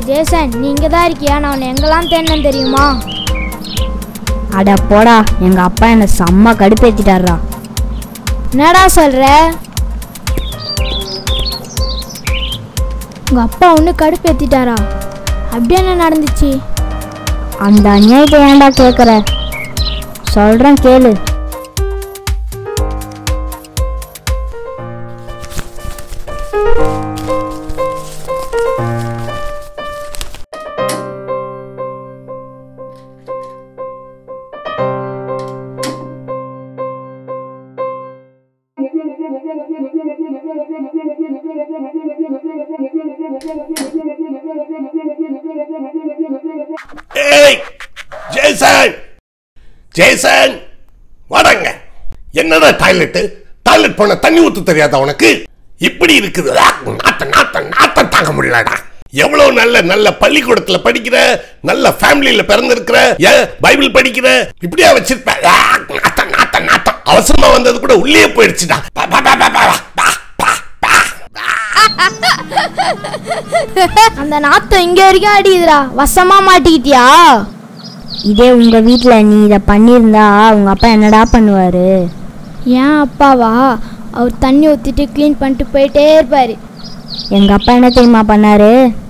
டேய் ஜேசன் நீ இங்கே தான் இருக்கியா நான் உன்னை எங்கெல்லாம் தேடினேன் தெரியுமா அட போடா எங்க அப்பா என்னை செம்ம கடுப்பேத்திட்டாரா என்னடா சொல்கிற உங்கள் அப்பா ஒன்று கடுப்பேற்றிட்டாரா அப்படி என்ன நடந்துச்சு அந்த அநியாயத்தை ஏன்டா கேட்குற சொல்கிறேன் கேளு ஏய் ஜேசன் ஜேசன் வாடாங்க என்னடா டாய்லெட் டாய்லெட் போன தண்ணி ஊத்து தெரியாதா உனக்கு இப்படி இருக்குது ஆ, நாத்த நாத்த நாத்தம் தாங்க முடியலடா எவ்வளவு நல்ல நல்ல பள்ளிக்கூடத்துல படிக்கிற நல்ல ஃபேமிலியில பிறந்திருக்கிற ஏன் பைபிள் படிக்கிற இப்படியா வச்சிருப்ப ஆ, நாத்தம் நாத்தம் நாத்தம் அவசரமா வந்தது கூட உள்ளே போயிடுச்சுடா பா, பா, பா, பா, பா, பா, பா, பா. அந்த நாத்தம் இங்கே வரைக்கும் அடிக்குதுடா வசமாக மாட்டிக்கிட்டியா இதே உங்க வீட்டில் நீ இதை பண்ணியிருந்தா உங்க அப்பா என்னடா பண்ணுவாரு ஏன் அப்பாவா அவர் தண்ணி ஊற்றிட்டு க்ளீன் பண்ணிட்டு போயிட்டே இருப்பார் எங்க அப்பா என்ன தெரியுமா பண்ணாரு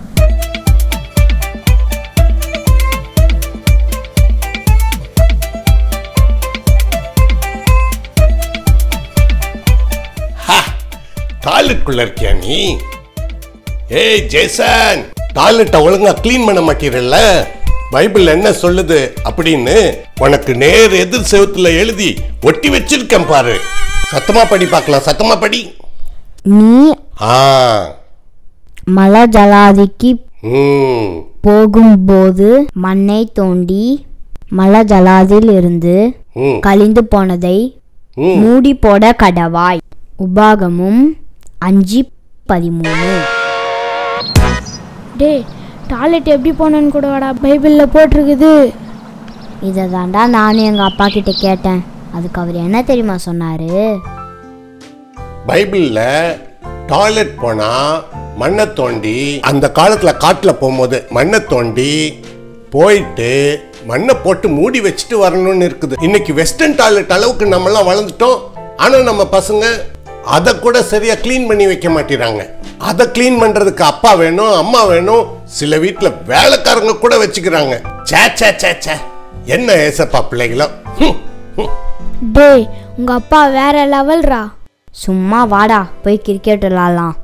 டாய்லெட்குள்ள இருக்கியா நீ ஏய் ஜேசன் டாய்லெட்டை ஒழுங்கா க்ளீன் பண்ண மாட்டீரல்ல பைபிள் என்ன சொல்லுது அப்படின்னு உனக்கு நேர் எதிர் செவுத்துல எழுதி ஒட்டி வச்சிருக்கேன் பாரு சத்தமா படி பார்க்கலாம் சத்தமா படி நீ ஆ மல ஜலாதிக்கு ம் போகும்போது மண்ணை தோண்டி மல ஜலாதில் இருந்து ம் கழிந்து போனதை ம் மூடி போட கடவாய் உபாகமும் அஞ்சு பதிமூணு டேய் டாய்லெட் எப்படி போனேன்னு கூட வாடா பைபிளில் போட்டிருக்குது இதை தாண்டா நானும் எங்கள் அப்பா கிட்ட கேட்டேன் அதுக்கு அவர் என்ன தெரியுமா சொன்னாரு பைபிள்ல டாய்லெட் போனா மண்ணை தோண்டி அந்த காலத்துல காட்டுல போகும்போது மண்ணை தோண்டி போயிட்டு மண்ணை போட்டு மூடி வச்சுட்டு வரணும்னு இருக்குது இன்னைக்கு வெஸ்டர்ன் டாய்லெட் அளவுக்கு நம்மலாம் வளர்ந்துட்டோம் ஆனா நம்ம பசங்க அதை கூட சரியா க்ளீன் பண்ணி வைக்க மாட்டேறாங்க அதை க்ளீன் பண்றதுக்கு அப்பா வேணும் அம்மா வேணும் சில வீட்டுல வேலைக்காரங்க கூட வச்சுக்கிறாங்க சே சே சே சே என்ன ஏசப்பா பிள்ளைகளோ ஹம், ஹம். டேய் உங்கள் அப்பா வேற லெவல்ரா சும்மா வாடா போய் கிரிக்கெட் விளாட்லாம்